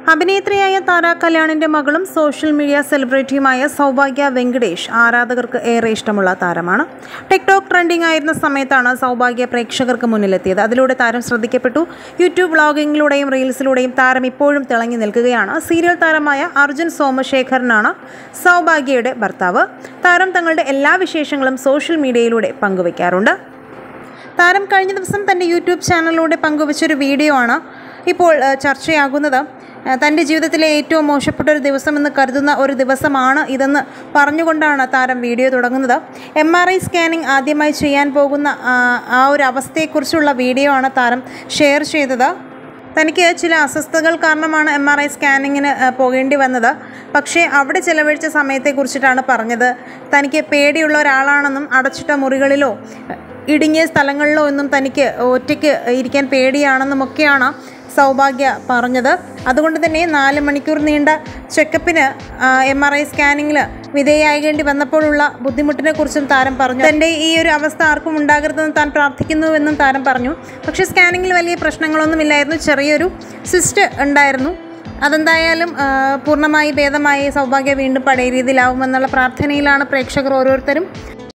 അഭിനേത്രിയായ താര കല്യാണിൻ്റെ മകളും social media സെലിബ്രിറ്റിയുമായ സൗഭാഗ്യ വെങ്കടേഷ് ആരാധകർക്ക് ഏറെ ഇഷ്ടമുള്ള താരമാണ് ടിക്ടോക്ക് ട്രെൻഡിംഗ് ആയിരുന്ന സമയത്താണ് സൗഭാഗ്യ പ്രേക്ഷകർക്ക് മുന്നിലെത്തിയത് അതിലൂടെ താരം ശ്രദ്ധിക്കപ്പെട്ടു യൂട്യൂബ് വ്ളോഗിങ്ങിലൂടെയും റീൽസിലൂടെയും താരം ഇപ്പോഴും തിളങ്ങി നിൽക്കുകയാണ് സീരിയൽ താരമായ അർജുൻ സോമശേഖരനാണ് സൗഭാഗ്യയുടെ ഭർത്താവ് താരം തങ്ങളുടെ എല്ലാ വിശേഷങ്ങളും സോഷ്യൽ മീഡിയയിലൂടെ പങ്കുവയ്ക്കാറുണ്ട് താരം കഴിഞ്ഞ ദിവസം തൻ്റെ യൂട്യൂബ് ചാനലിലൂടെ പങ്കുവച്ചൊരു വീഡിയോ ആണ് ഇപ്പോൾ ഏഹ്, ചർച്ചയാകുന്നത് ഏഹ്, തൻ്റെ ജീവിതത്തിലെ ഏറ്റവും മോശപ്പെട്ട ഒരു ദിവസമെന്ന് കരുതുന്ന ഒരു ദിവസമാണ് ഇതെന്ന് പറഞ്ഞുകൊണ്ടാണ് താരം വീഡിയോ തുടങ്ങുന്നത് എം ആർ ഐ സ്കാനിങ് ആദ്യമായി ചെയ്യാൻ പോകുന്ന ആ, ആ ഒരു അവസ്ഥയെക്കുറിച്ചുള്ള വീഡിയോ ആണ് താരം ഷെയർ ചെയ്തത് തനിക്ക് ചില അസ്വസ്ഥതകൾ കാരണമാണ് എം ആർ ഐ സ്കാനിങ്ങിന് ഏഹ്, പോകേണ്ടി വന്നത് പക്ഷേ അവിടെ ചിലവഴിച്ച സമയത്തെക്കുറിച്ചിട്ടാണ് പറഞ്ഞത് തനിക്ക് പേടിയുള്ള ഒരാളാണെന്നും അടച്ചിട്ട മുറികളിലോ ഇടുങ്ങിയ സ്ഥലങ്ങളിലോ ഒന്നും തനിക്ക് ഒറ്റയ്ക്ക് ഇരിക്കാൻ പേടിയാണെന്നുമൊക്കെയാണ് സൗഭാഗ്യ പറഞ്ഞത് അതുകൊണ്ട് തന്നെ നാല് മണിക്കൂർ നീണ്ട ചെക്കപ്പിന് എം ആർ ഐ സ്കാനിങ്ങിൽ വിധേയാകേണ്ടി വന്നപ്പോഴുള്ള ബുദ്ധിമുട്ടിനെ കുറിച്ചും താരം പറഞ്ഞു തൻ്റെ ഈ ഒരു അവസ്ഥ ആർക്കും ഉണ്ടാകരുതെന്ന് താൻ പ്രാർത്ഥിക്കുന്നുവെന്നും താരം പറഞ്ഞു പക്ഷേ സ്കാനിങ്ങിൽ വലിയ പ്രശ്നങ്ങളൊന്നുമില്ലായിരുന്നു ചെറിയൊരു സിസ്റ്റ് ഉണ്ടായിരുന്നു അതെന്തായാലും ആ, പൂർണ്ണമായി ഭേദമായി സൗഭാഗ്യ വീണ്ടും പഴയ രീതിയിലാവുമെന്നുള്ള പ്രാർത്ഥനയിലാണ് പ്രേക്ഷകർ ഓരോരുത്തരും